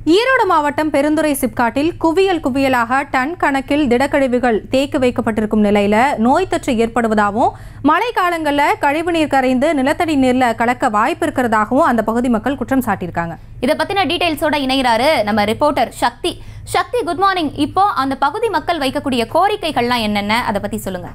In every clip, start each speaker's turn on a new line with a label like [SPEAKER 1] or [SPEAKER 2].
[SPEAKER 1] ஈரோடு மாவட்டம் பெருந்துறை சிப்காட்டில் குவியல் குவியலாக டன் கணக்கில் திடக்கழிவுகள் தேக்கி வைக்கப்பட்டிருக்கும் நிலையில நோய் தொற்று ஏற்படுவதாகவும் மழை காலங்களில் கழிவுநீர் கரைந்து நிலத்தடி நீர்ல கலக்க வாய்ப்பு இருக்கிறதாகவும் அந்த பகுதி மக்கள் குற்றம் சாட்டியிருக்காங்க
[SPEAKER 2] இதை பத்தின டீடைல்ஸோட இணைகிறாரு நம்ம reporter Shakti Shakti good morning இப்போ அந்த பகுதி மக்கள் வைக்கக்கூடிய கோரிக்கைகள்லாம் என்னென்ன அதை பத்தி சொல்லுங்க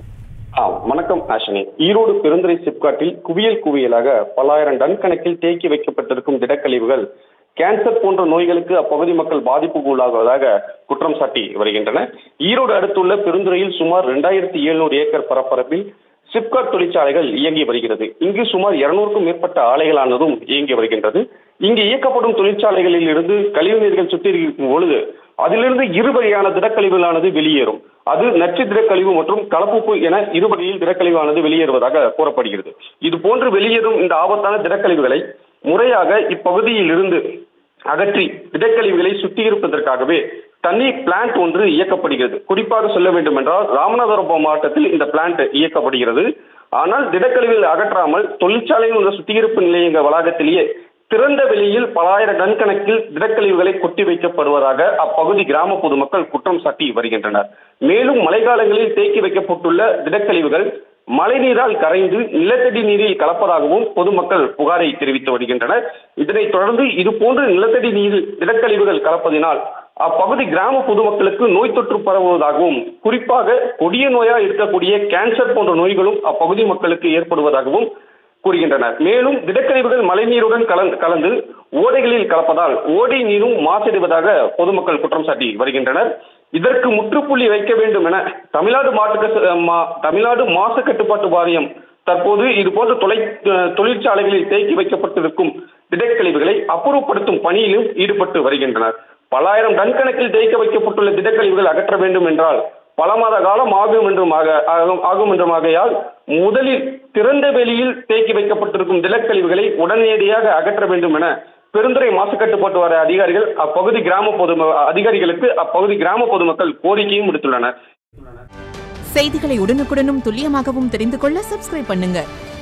[SPEAKER 3] ஆ, வணக்கம் ஆஷினி ஈரோடு பெருந்துறை சிப்காட்டில் குவியல் குவியலாக பல்லாயிரம் டன் கணக்கில் தேக்கி வைக்கப்பட்டிருக்கும் திடக்கழிவுகள் கேன்சர் போன்ற நோய்களுக்கு அப்பகுதி மக்கள் பாதிப்புக்கு உள்ளாகுவதாக குற்றம் சாட்டி வருகின்றன ஈரோடு அடுத்துள்ள பெருந்துறையில் சுமார் இரண்டாயிரத்தி எழுநூறு ஏக்கர் பரப்பரப்பில் சிப்காட் தொழிற்சாலைகள் இயங்கி வருகிறது இங்கு சுமார் இருநூறுக்கும் மேற்பட்ட ஆலைகளானதும் இயங்கி வருகின்றது இங்கு இயக்கப்படும் தொழிற்சாலைகளில் இருந்து கழிவுநீர்கள் சுத்திகரிக்கும் பொழுது அதிலிருந்து இரு வகையான திடக்கழிவுகளானது வெளியேறும் அது நச்சு திடக்கழிவு மற்றும் கலப்புப்பு என இரு வகையில் திடக்கழிவானது வெளியேறுவதாக கூறப்படுகிறது இது போன்று வெளியேறும் இந்த ஆபத்தான திடக்கழிவுகளை முறையாக இப்பகுதியில் இருந்து அகற்றி திடக்கழிவுகளை சுத்திகரிப்பதற்காகவே தனி பிளான்ட் ஒன்று இயக்கப்படுகிறது குறிப்பாக சொல்ல வேண்டும் என்றால் ராமநாதபுரம் மாவட்டத்தில் இந்த பிளான்ட் இயக்கப்படுகிறது ஆனால் திடக்கழிவுகளை அகற்றாமல் தொழிற்சாலையில் உள்ள சுத்திகரிப்பு நிலையங்க வளாகத்திலேயே திறந்த வெளியில் பலாயிரம் டன் கணக்கில் திடக்கழிவுகளை கொட்டி வைக்கப்படுவதாக அப்பகுதி கிராம பொதுமக்கள் குற்றம் சாட்டி வருகின்றனர் மேலும் மழைக்காலங்களில் தேக்கி வைக்கப்பட்டுள்ள திடக்கழிவுகள் மழைநீரால் கரைந்து நிலத்தடி நீரில் கலப்பதாகவும் பொதுமக்கள் புகாரை தெரிவித்து வருகின்றனர் இதனைத் தொடர்ந்து இதுபோன்று நிலத்தடி நீரில் திடக்கழிவுகள் கலப்பதினால் அப்பகுதி கிராம பொதுமக்களுக்கு நோய் தொற்று பரவுவதாகவும் குறிப்பாக கொடிய நோயா இருக்கக்கூடிய கேன்சர் போன்ற நோய்களும் அப்பகுதி மக்களுக்கு ஏற்படுவதாகவும் கூறுகின்றனர் மேலும் திடக்கழிவுகள் மழைநீருடன் கலந்து கலந்து ஓடைகளில் கலப்பதால் ஓடை நீரும் மாசடைவதாக பொதுமக்கள் குற்றம் சாட்டி வருகின்றனர் இதற்கு முற்றுப்புள்ளி வைக்க வேண்டும் என தமிழ்நாடு மாட்டுக்க மா- தமிழ்நாடு மாசு கட்டுப்பாட்டு வாரியம் தற்போது இது போன்ற தொலை தொழிற்சாலைகளில் தேக்கி வைக்கப்பட்டிருக்கும் திடக்கழிவுகளை அப்புறப்படுத்தும் பணியிலும் ஈடுபட்டு வருகின்றனர் பல்லாயிரம் டன் கணக்கில் தேக்க வைக்கப்பட்டுள்ள திடக்கழிவுகள் அகற்ற வேண்டும் என்றால் பல மாத காலம் ஆகும் என்றும் ஆக- ஆகும் ஆகும் என்றும் ஆகையால் முதலில் திறந்த வெளியில் தேக்கி வைக்கப்பட்டிருக்கும் திடக்கழிவுகளை உடனடியாக அகற்ற வேண்டும் என பெருந்துறை மாசு கட்டுப்பாட்டு வாரிய அதிகாரிகள் அப்பகுதி கிராம பொது அதிகாரிகளுக்கு அப்பகுதி கிராம பொதுமக்கள் கோரிக்கையும் விடுத்துள்ளனர்
[SPEAKER 4] செய்திகளை உடனுக்குடனும் துல்லியமாகவும் தெரிந்து கொள்ள சப்ஸ்கிரைப் பண்ணுங்க